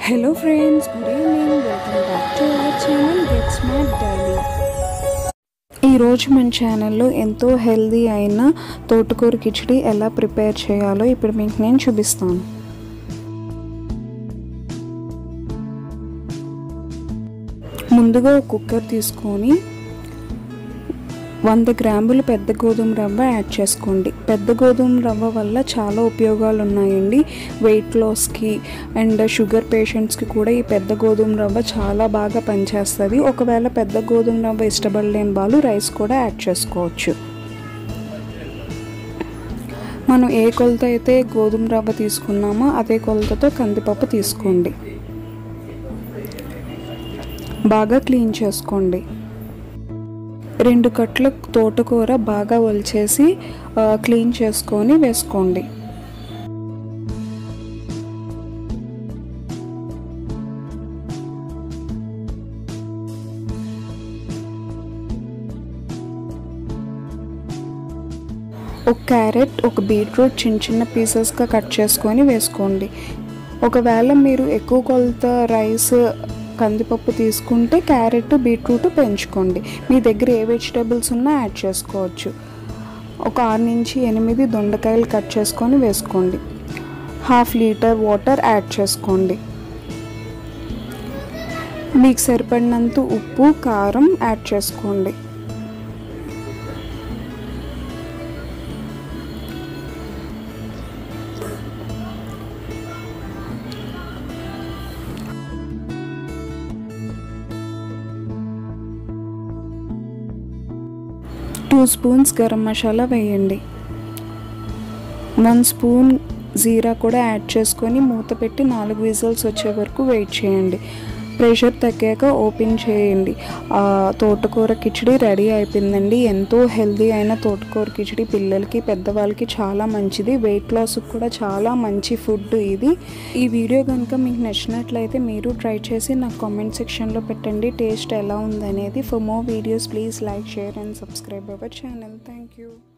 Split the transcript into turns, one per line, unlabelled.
hello friends good evening welcome back to our channel get smart daily ఈరోజు మన ఛానల్లో ఎంతో హెల్దీ అయిన తోటకూర కిచడి ఎలా ప్రిపేర్ చేయాలో ఇప్పుడు మీకు నేను చూపిస్తాను ముందుగా ఒక కుక్కర్ తీసుకొని వంద గ్రాములు పెద్ద గోధుమ రవ్వ యాడ్ చేసుకోండి పెద్ద గోధుమ రవ్వ వల్ల చాలా ఉపయోగాలు ఉన్నాయండి వెయిట్ లాస్కి అండ్ షుగర్ పేషెంట్స్కి కూడా ఈ పెద్ద గోధుమ రవ్వ చాలా బాగా పనిచేస్తుంది ఒకవేళ పెద్ద గోధుమ రవ్వ ఇష్టపడలేని వాళ్ళు రైస్ కూడా యాడ్ చేసుకోవచ్చు మనం ఏ కొలత అయితే గోధుమ రవ్వ తీసుకున్నామో అదే కొలతతో కందిపప్పు తీసుకోండి బాగా క్లీన్ చేసుకోండి రెండు కట్ల తోటకూర బాగా ఒలిచేసి క్లీన్ చేసుకొని వేసుకోండి ఒక క్యారెట్ ఒక బీట్రూట్ చిన్న చిన్న పీసెస్గా కట్ చేసుకొని వేసుకోండి ఒకవేళ మీరు ఎక్కువ కొలత రైస్ కందిపప్పు తీసుకుంటే క్యారెట్ బీట్రూట్ పెంచుకోండి మీ దగ్గర ఏ వెజిటేబుల్స్ ఉన్నా యాడ్ చేసుకోవచ్చు ఒక ఆరు నుంచి ఎనిమిది దొండకాయలు కట్ చేసుకొని వేసుకోండి హాఫ్ లీటర్ వాటర్ యాడ్ చేసుకోండి మీకు సరిపడినంత ఉప్పు కారం యాడ్ చేసుకోండి టూ స్పూన్స్ గరం మసాలా వేయండి వన్ స్పూన్ జీరా కూడా యాడ్ చేసుకొని మూత పెట్టి నాలుగు విజిల్స్ వచ్చే వరకు వెయిట్ చేయండి ప్రెషర్ తగ్గాక ఓపెన్ చేయండి తోటకూర కిచడి రెడీ అయిపోయిందండి ఎంతో హెల్దీ అయిన తోటకూర కిచడి పిల్లలకి పెద్దవాళ్ళకి చాలా మంచిది వెయిట్ లాస్కి కూడా చాలా మంచి ఫుడ్ ఇది ఈ వీడియో కనుక మీకు నచ్చినట్లయితే మీరు ట్రై చేసి నాకు కామెంట్ సెక్షన్లో పెట్టండి టేస్ట్ ఎలా ఉందనేది for more videos please like share and subscribe our channel thank you